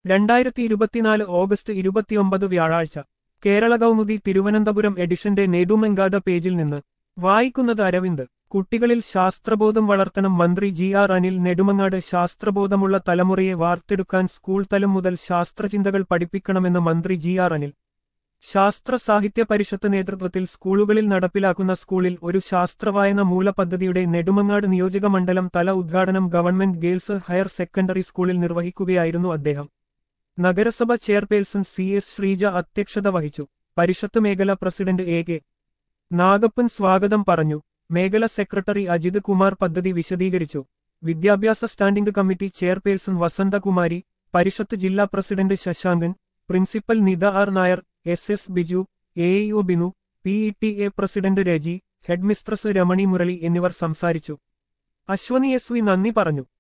രണ്ടായിരത്തി ഇരുപത്തിനാല് ഓഗസ്റ്റ് ഇരുപത്തിയൊമ്പത് വ്യാഴാഴ്ച കേരള കൗമുദി തിരുവനന്തപുരം എഡിഷന്റെ നേതുമെങ്കാത പേജിൽ നിന്ന് വായിക്കുന്നത് അരവിന്ദ് കുട്ടികളിൽ ശാസ്ത്രബോധം വളർത്തണം മന്ത്രി ജി ആർ അനിൽ നെടുമങ്ങാട് ശാസ്ത്രബോധമുള്ള തലമുറയെ വാർത്തെടുക്കാൻ സ്കൂൾ തലം മുതൽ ശാസ്ത്രചിന്തകൾ പഠിപ്പിക്കണമെന്ന് മന്ത്രി ജി ആർ അനിൽ ശാസ്ത്ര സാഹിത്യ പരിഷത്ത് നേതൃത്വത്തിൽ സ്കൂളുകളിൽ നടപ്പിലാക്കുന്ന സ്കൂളിൽ ഒരു ശാസ്ത്രവായന മൂലപദ്ധതിയുടെ നെടുമങ്ങാട് നിയോജക മണ്ഡലം തല ഉദ്ഘാടനം ഗവൺമെന്റ് ഗേൾസ് ഹയർ സെക്കൻഡറി സ്കൂളിൽ നിർവഹിക്കുകയായിരുന്നു അദ്ദേഹം നഗരസഭ ചെയർപേഴ്സൺ സി എസ് ശ്രീജ അധ്യക്ഷത വഹിച്ചു പരിഷത്ത് മേഖല പ്രസിഡന്റ് എ കെ നാഗപ്പൻ സ്വാഗതം പറഞ്ഞു മേഖല സെക്രട്ടറി അജിത് കുമാർ പദ്ധതി വിശദീകരിച്ചു വിദ്യാഭ്യാസ standing committee chairperson Vasanthakumari Parishad ജില്ലാ president Sasankan principal Nitha R Nair S S Biju A E Binu P E T A president Reji headmistress Ramani Murali എന്നിവർ സംസാരിച്ചു അശ്വനി എസ് വി നന്ദി പറഞ്ഞു